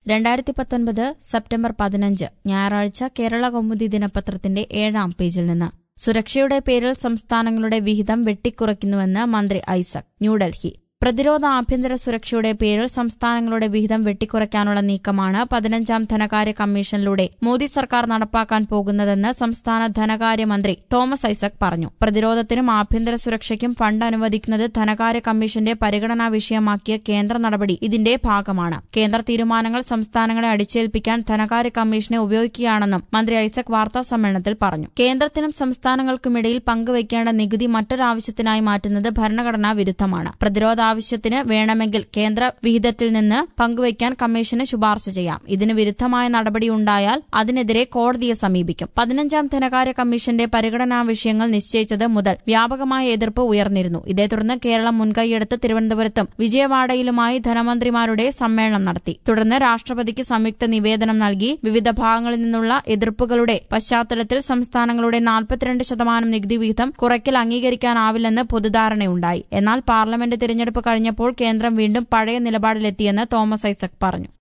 രണ്ടായിരത്തി പത്തൊൻപത് സെപ്റ്റംബർ പതിനഞ്ച് ഞായറാഴ്ച കേരള കൗമുദി ദിനപത്രത്തിന്റെ ഏഴാം പേജിൽ നിന്ന് സുരക്ഷയുടെ പേരിൽ സംസ്ഥാനങ്ങളുടെ വിഹിതം വെട്ടിക്കുറയ്ക്കുന്നുവെന്ന് മന്ത്രി ഐസക് ന്യൂഡൽഹി പ്രതിരോധ ആഭ്യന്തര സുരക്ഷയുടെ പേരിൽ സംസ്ഥാനങ്ങളുടെ വിഹിതം വെട്ടിക്കുറയ്ക്കാനുള്ള നീക്കമാണ് പതിനഞ്ചാം ധനകാര്യ കമ്മീഷനിലൂടെ മോദി സർക്കാർ നടപ്പാക്കാൻ പോകുന്നതെന്ന് സംസ്ഥാന ധനകാര്യമന്ത്രി തോമസ് ഐസക് പറഞ്ഞു പ്രതിരോധത്തിനും ആഭ്യന്തര സുരക്ഷയ്ക്കും ഫണ്ട് അനുവദിക്കുന്നത് ധനകാര്യ കമ്മീഷന്റെ പരിഗണനാ വിഷയമാക്കിയ കേന്ദ്ര നടപടി ഇതിന്റെ ഭാഗമാണ് കേന്ദ്ര തീരുമാനങ്ങൾ സംസ്ഥാനങ്ങളെ അടിച്ചേൽപ്പിക്കാൻ ധനകാര്യ കമ്മീഷനെ ഉപയോഗിക്കുകയാണെന്നും മന്ത്രി ഐസക് വാർത്താ സമ്മേളനത്തിൽ പറഞ്ഞു കേന്ദ്രത്തിനും സംസ്ഥാനങ്ങൾക്കുമിടയിൽ പങ്കുവയ്ക്കേണ്ട നികുതി മറ്റൊരാവശ്യത്തിനായി മാറ്റുന്നത് ഭരണഘടനാ വിരുദ്ധമാണ് പ്രതിരോധ ആവശ്യത്തിന് വേണമെങ്കിൽ കേന്ദ്ര വിഹിതത്തിൽ നിന്ന് പങ്കുവയ്ക്കാൻ കമ്മീഷന് ശുപാർശ ചെയ്യാം ഇതിന് വിരുദ്ധമായ നടപടിയുണ്ടായാൽ അതിനെതിരെ കോടതിയെ സമീപിക്കും പതിനഞ്ചാം ധനകാര്യ കമ്മീഷന്റെ പരിഗണനാ വിഷയങ്ങൾ നിശ്ചയിച്ചത് മുതൽ വ്യാപകമായ എതിർപ്പ് ഉയർന്നിരുന്നു ഇതേ തുടർന്ന് കേരളം മുൻകൈയെടുത്ത് തിരുവനന്തപുരത്തും വിജയവാഡയിലുമായി ധനമന്ത്രിമാരുടെ സമ്മേളനം നടത്തി തുടർന്ന് രാഷ്ട്രപതിക്ക് സംയുക്ത നിവേദനം നൽകി വിവിധ ഭാഗങ്ങളിൽ നിന്നുള്ള എതിർപ്പുകളുടെ പശ്ചാത്തലത്തിൽ സംസ്ഥാനങ്ങളുടെ നാൽപ്പത്തിരണ്ട് ശതമാനം നികുതി വിഹിതം കുറയ്ക്കൽ അംഗീകരിക്കാനാവില്ലെന്ന് പൊതുധാരണയുണ്ടായി എന്നാൽ പാർലമെന്റ് തിരഞ്ഞെടുപ്പ് കഴിഞ്ഞപ്പോൾ കേന്ദ്രം വീണ്ടും പഴയ നിലപാടിലെത്തിയെന്ന് തോമസ് ഐസക് പറഞ്ഞു